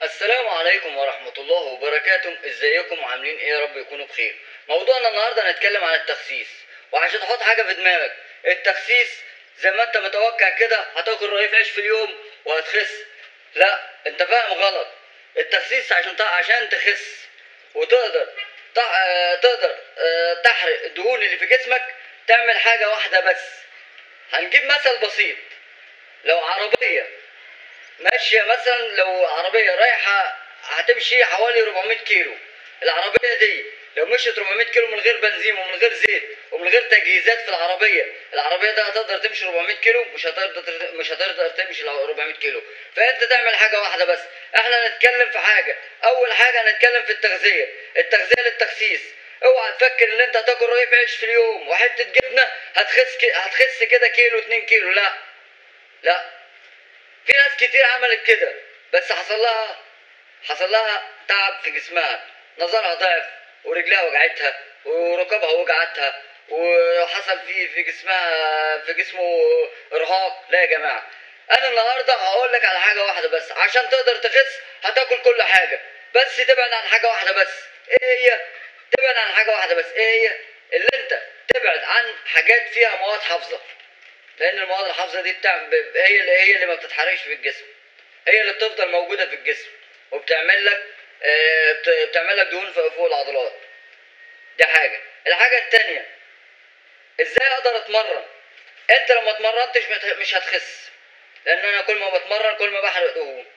السلام عليكم ورحمة الله وبركاته ازيكم وعاملين ايه يا رب يكونوا بخير موضوعنا النهاردة هنتكلم عن التخسيس وعشان تحط حاجة في دماغك التخسيس زي ما انت متوقع كده هتاكل رغيف عيش في اليوم وهتخس لا انت فاهم غلط التخسيس عشان تع- عشان تخس وتقدر تح... آه، تقدر آه، تحرق الدهون اللي في جسمك تعمل حاجة واحدة بس هنجيب مثل بسيط لو عربية ماشية مثلا لو عربية رايحة هتمشي حوالي 400 كيلو العربية دي لو مشيت 400 كيلو من غير بنزين ومن غير زيت ومن غير تجهيزات في العربية العربية دي هتقدر تمشي 400 كيلو مش هتقدر مش هتقدر تمشي ال 400 كيلو فانت تعمل حاجة واحدة بس احنا هنتكلم في حاجة اول حاجة هنتكلم في التغذية التغذية للتخسيس اوعى تفكر ان انت هتاكل رغيف عيش في اليوم وحتة جبنة هتخس ك... هتخس كده كيلو 2 كيلو لا لا في ناس كتير عملت كده بس حصل لها حصل لها تعب في جسمها نظرها ضعف ورجلها وجعتها وركبها وجعتها وحصل في في جسمها في جسمه ارهاق لا يا جماعه انا النهارده هقول لك على حاجه واحده بس عشان تقدر تخس هتاكل كل حاجه بس تبعد عن حاجه واحده بس ايه هي تبعد عن حاجه واحده بس ايه هي اللي انت تبعد عن حاجات فيها مواد حافظه لان المواد الحافظه دي بتعمل ب- هي اللي هي اللي ما بتتحرقش في الجسم هي اللي بتفضل موجوده في الجسم وبتعمل لك آه، بت- بتعمل لك دهون فوق فوق العضلات دي حاجه الحاجه التانية ازاي اقدر اتمرن انت لو ما اتمرنتش مت- مش هتخس لان انا كل ما بتمرن كل ما بحرق دهون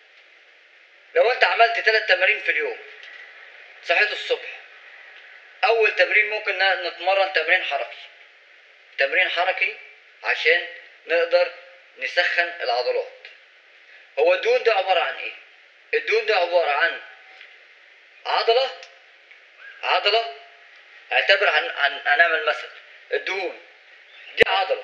لو انت عملت ثلاث تمارين في اليوم صحيت الصبح اول تمرين ممكن ن- نتمرن تمرين حركي تمرين حركي عشان نقدر نسخن العضلات هو الدهون ده عبارة عن ايه الدهون ده عبارة عن عضلة عضلة اعتبر هن... هن... هنعمل مثل الدهون دي عضلة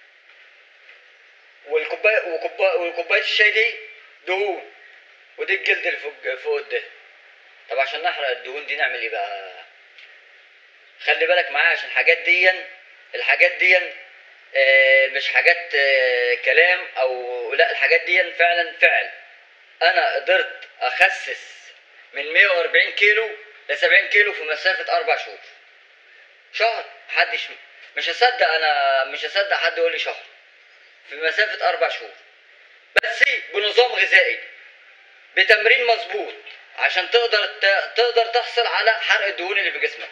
والكوباية وكوباية وكوباية الشاي دي دهون ودي الجلد اللي فوق فوق ده طب عشان نحرق الدهون دي نعمل ايه بقى خلي بالك معايا عشان الحاجات دي الحاجات دي آه، مش حاجات آه، كلام او لا الحاجات دي فعلا فعل انا قدرت اخسس من 140 كيلو ل 70 كيلو في مسافة اربع شهور شهر محدش مش هصدق انا مش هصدق حد يقول لي شهر في مسافة اربع شهور بس بنظام غذائي بتمرين مظبوط عشان تقدر ت- تقدر تحصل على حرق الدهون اللي في جسمك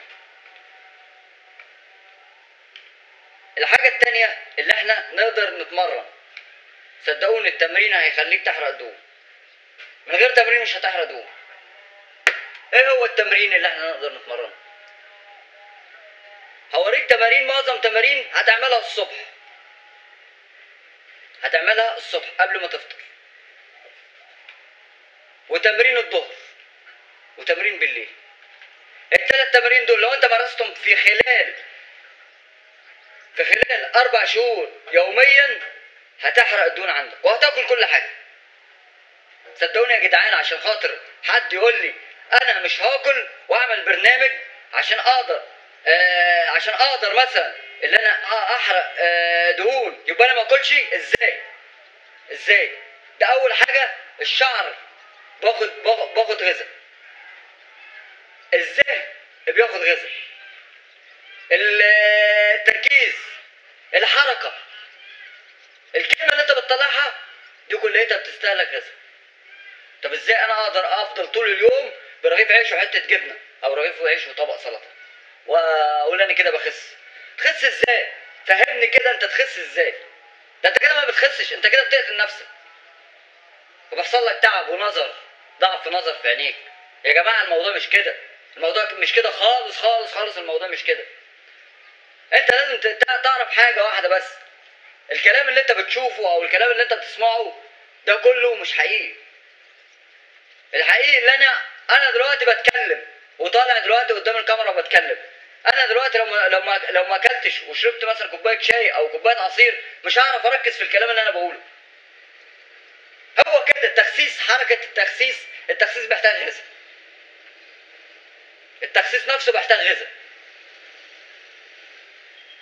الحاجة التانية اللي احنا نقدر نتمرن صدقوني التمرين هيخليك تحرق دهون من غير تمرين مش هتحرق دهون ايه هو التمرين اللي احنا نقدر نتمرنه هوريك تمارين معظم تمارين هتعملها الصبح هتعملها الصبح قبل ما تفطر وتمرين الظهر وتمرين بالليل الثلاث تمارين دول لو انت مارستهم في خلال في خلال اربع شهور يوميا هتحرق الدهون عندك وهتاكل كل حاجه صدقوني يا جدعان عشان خاطر حد يقول لي انا مش هاكل واعمل برنامج عشان اقدر آه عشان اقدر مثلا اللي انا أ- احرق آه دهون يبقى انا ما اكلش ازاي ازاي ده اول حاجه الشعر باخد باخد, باخد غذاء الذهن بياخد غذاء التركيز الحركه الكلمه اللي انت بتطلعها دي كليتها بتستهلك غذاء طب ازاي انا اقدر افضل طول اليوم برغيف عيش وحته جبنه او رغيف عيش وطبق سلطه واقول انا كده بخس تخس ازاي فهمني كده انت تخس ازاي ده انت كده ما بتخسش انت كده بتقتل نفسك وبيحصل لك تعب ونظر ضعف نظر في عينيك يا جماعه الموضوع مش كده الموضوع مش كده خالص خالص خالص الموضوع مش كده انت لازم ت- تع- تعرف حاجه واحده بس الكلام اللي انت بتشوفه او الكلام اللي انت بتسمعه ده كله مش حقيقي الحقيقي اللي انا انا دلوقتي بتكلم وطالع دلوقتي قدام الكاميرا وبتكلم انا دلوقتي لو ما لو ما لو ما اكلتش وشربت مثلا كوبايه شاي او كوبايه عصير مش هعرف اركز في الكلام اللي انا بقوله هو كده التخسيس حركه التخسيس التخسيس بيحتاج غذاء التخسيس نفسه بيحتاج غذاء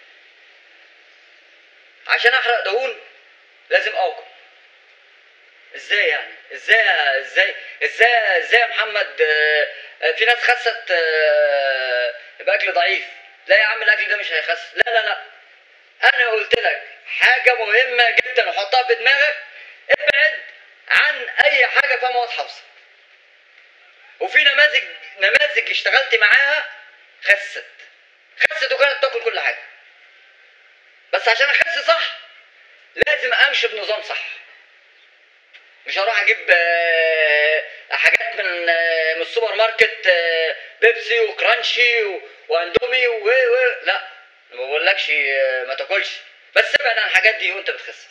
عشان احرق دهون لازم اكل ازاي يعني ازاي ازاي ازاي ازاي يا محمد آه، آه، في ناس خست آه، باكل ضعيف لا يا عم الاكل ده مش هيخس لا لا لا انا قلت لك حاجه مهمه جدا وحطها في دماغك ابعد عن اي حاجه فيها مواد حافظه وفي نماذج نماذج اشتغلت معاها خست خست وكانت تاكل كل حاجه بس عشان اخس صح لازم امشي بنظام صح مش هروح اجيب آه، حاجات من آه، من السوبر ماركت آه، بيبسي وكرانشي و- واندومي و و لا ما بقولكش آه، ما تاكلش بس ابعد عن الحاجات دي وانت بتخسس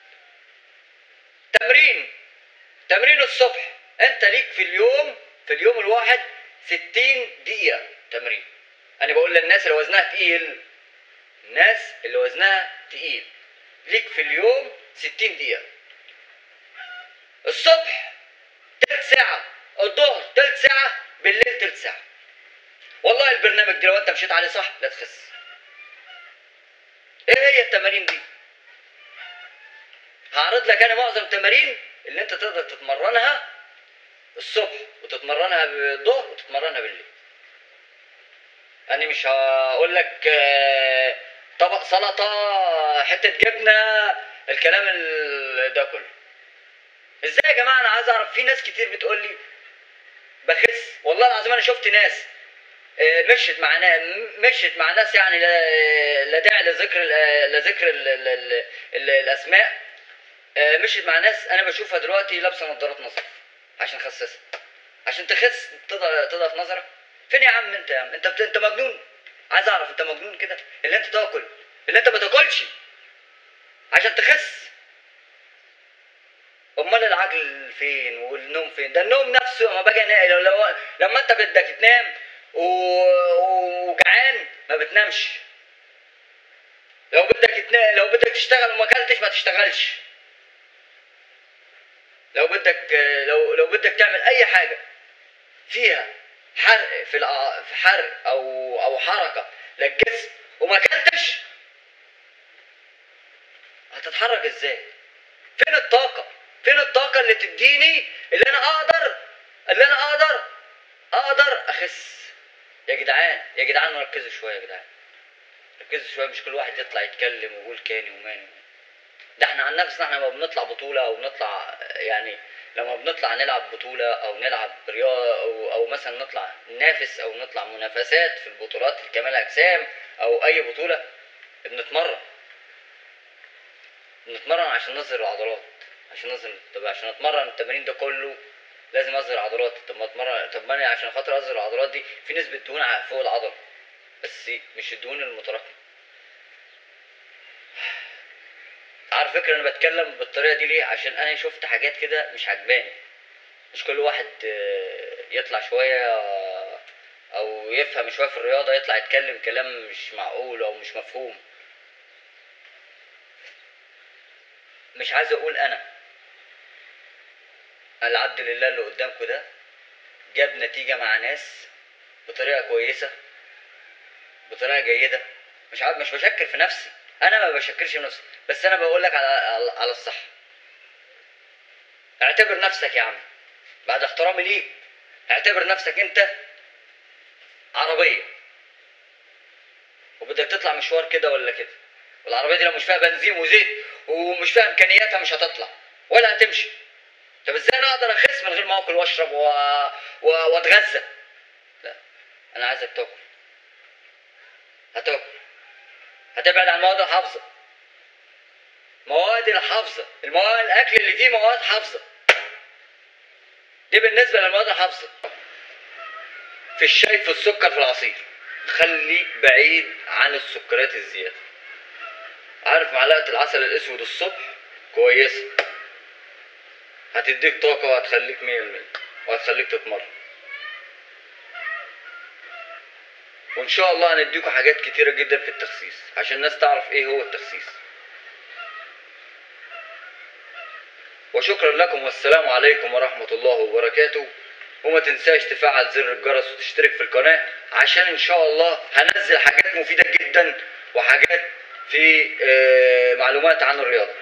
تمرين تمرين الصبح انت ليك في اليوم في اليوم الواحد 60 دقيقة تمرين انا بقول للناس اللي وزنها تقيل الناس اللي وزنها تقيل ليك في اليوم 60 دقيقة الصبح تلت ساعة الظهر تلت ساعة بالليل تلت ساعة والله البرنامج ده لو انت مشيت عليه صح لا تخس ايه هي التمارين دي هعرض لك انا معظم التمارين اللي انت تقدر تتمرنها الصبح وتتمرنها بالظهر وتتمرنها بالليل انا مش هقول لك آه، طبق سلطه حته جبنه الكلام ال- ده كله ازاي يا جماعه انا عايز اعرف في ناس كتير بتقول لي بخس والله العظيم انا شفت ناس آه، مشت مع ناس مشت مع ناس يعني لا لا داعي لذكر ال- لذكر ال- ال- ال- ال- الاسماء آه، مشيت مع ناس انا بشوفها دلوقتي لابسه نظارات نظر عشان خسسها عشان تخس تضع- تضعف نظرك فين يا عم انت يا عم انت بت... انت مجنون عايز اعرف انت مجنون كده اللي انت تاكل اللي انت ما تاكلش عشان تخس امال العقل فين والنوم فين ده النوم نفسه لما باجي انام لو... لو... لما انت بدك تنام و... وجعان ما بتنامش لو بدك تنا... لو بدك تشتغل وما اكلتش ما تشتغلش لو بدك لو لو بدك تعمل اي حاجه فيها حرق في الأ... في حرق او او حركه للجسم وما اكلتش هتتحرك ازاي فين الطاقه فين الطاقه اللي تديني اللي انا اقدر اللي انا اقدر اقدر اخس يا جدعان يا جدعان ركزوا شويه يا جدعان ركزوا شويه مش كل واحد يطلع يتكلم ويقول كاني وماني ده احنا عن نفسنا احنا لما بنطلع بطولة او بنطلع يعني لما بنطلع نلعب بطولة او نلعب رياضة او, أو مثلا نطلع ننافس او نطلع منافسات في البطولات كمال اجسام او اي بطولة بنتمرن بنتمرن عشان نظهر العضلات عشان نظهر طب عشان اتمرن التمرين ده كله لازم اظهر عضلات طب ما اتمرن طب ما انا عشان خاطر اظهر العضلات دي في نسبة دهون ع- فوق العضلة بس مش الدهون المتراكمة عارف فكرة انا بتكلم بالطريقة دي ليه عشان انا شفت حاجات كده مش عجباني مش كل واحد آه، يطلع شوية آه، او يفهم شوية في الرياضة يطلع يتكلم كلام مش معقول او مش مفهوم مش عايز اقول انا العبد لله اللي قدامكم ده جاب نتيجة مع ناس بطريقة كويسة بطريقة جيدة مش عارف مش بشكر في نفسي انا ما بشكرش في نفسي بس انا بقول لك على على, على الصح اعتبر نفسك يا عم بعد احترامي ليك اعتبر نفسك انت عربية وبدك تطلع مشوار كده ولا كده والعربية دي لو مش فيها بنزين وزيت ومش فيها امكانياتها مش هتطلع ولا هتمشي طب ازاي انا اقدر اخس من غير ما اكل واشرب و... و... واتغذى لا انا عايزك تاكل هتاكل هتبعد عن المواد الحافظة مواد الحافظة المواد الأكل اللي فيه مواد حافظة دي بالنسبة للمواد الحافظة في الشاي في السكر في العصير خليك بعيد عن السكريات الزيادة عارف معلقة العسل الأسود الصبح كويسة هتديك طاقة وهتخليك مية المية وهتخليك تتمرن وان شاء الله هنديكم حاجات كتيرة جدا في التخسيس عشان الناس تعرف ايه هو التخسيس وشكرا لكم والسلام عليكم ورحمة الله وبركاته وما تنساش تفعل زر الجرس وتشترك في القناة عشان ان شاء الله هنزل حاجات مفيدة جدا وحاجات في آه، معلومات عن الرياضة